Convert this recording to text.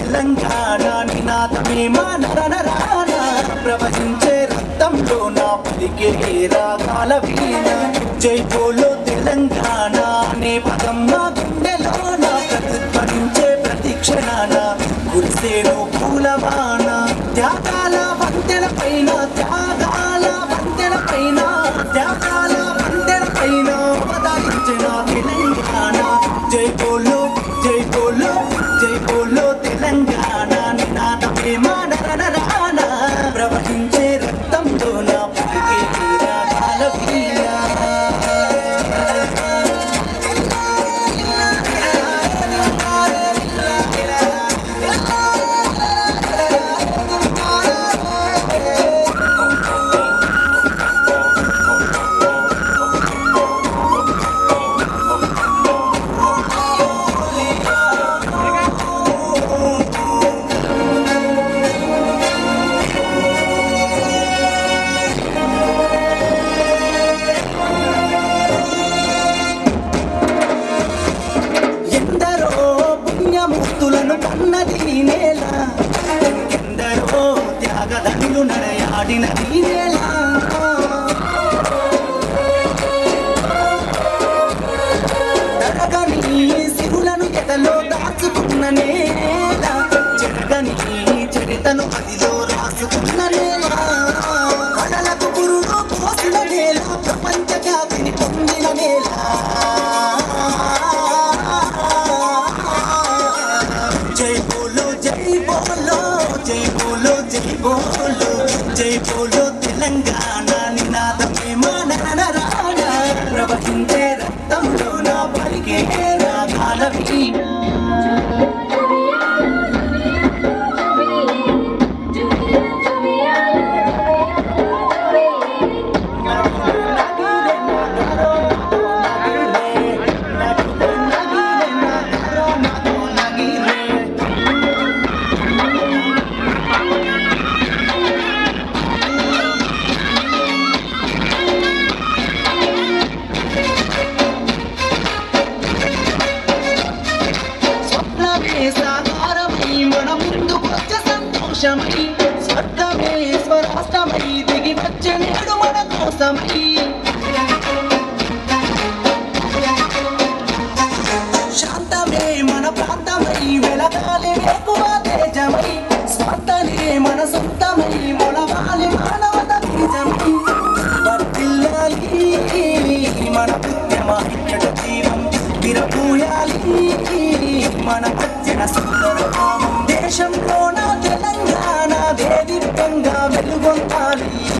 తెలంగాణ నినాదమే మా నరనరాన ప్రవహించే రక్తంలో నా పలికే రాగాల వీణ జై బోలో తెలంగాణ అనే పదం నా గుండెలోన ప్రతిధ్వనించే ప్రతి క్షణాన కురిసేను పూలవాన త్యాగాల వంతెన పైన త్యాగాల వంతెన పైన త్యాగాల వంతెన పైన అవతరించిన తెలంగాణ జై బోలో జై బోలో జై బోలో తెలంగాణ నినాదమే మానరనరాన ప్రవహించే రక్తంలో నా పలికే రాగాల వీణ ఎందరో పుణ్యమూర్తులను కన్నది ఈ నేల ఎందరో త్యాగదనులు నడయాడినది ఈ నేల తరగని సిరులను ఎదలో దాచుకున్న నేల జరగని చరితను అదిలో రాసుకున్న నేల కడలకు పురుడు పోసిన నేల ప్రపంచ ఖ్యాతిని పొందిన నేల జై బోలో జై బోలో జై బోలో జై బోలో జై బోలో తెలంగాణ నినాదమే మానరాణ ప్రవహించే రక్తంలో నా పలికే రాగాల వీణ స్వప్నమే సాకారమై మన ముందుకొచ్చే సంతోషమై స్వర్గమే స్వరాష్టమై దిగి వచ్చే నేడు మన కోసమై శాంతమే మన ప్రాంతమై వెలగాలి వేకువ తేజమై స్వార్థనే మన సొంతమై మొలవాలి మానవత బీజమై వర్ధిల్లాలి మన ఉద్యమ ఇచ్చట జీవం విరబూయాలి మన వచ్చిన సుందరభావం దేశంలో నా తెలంగాణ దేదీప్యంగా వెలుగొందాలి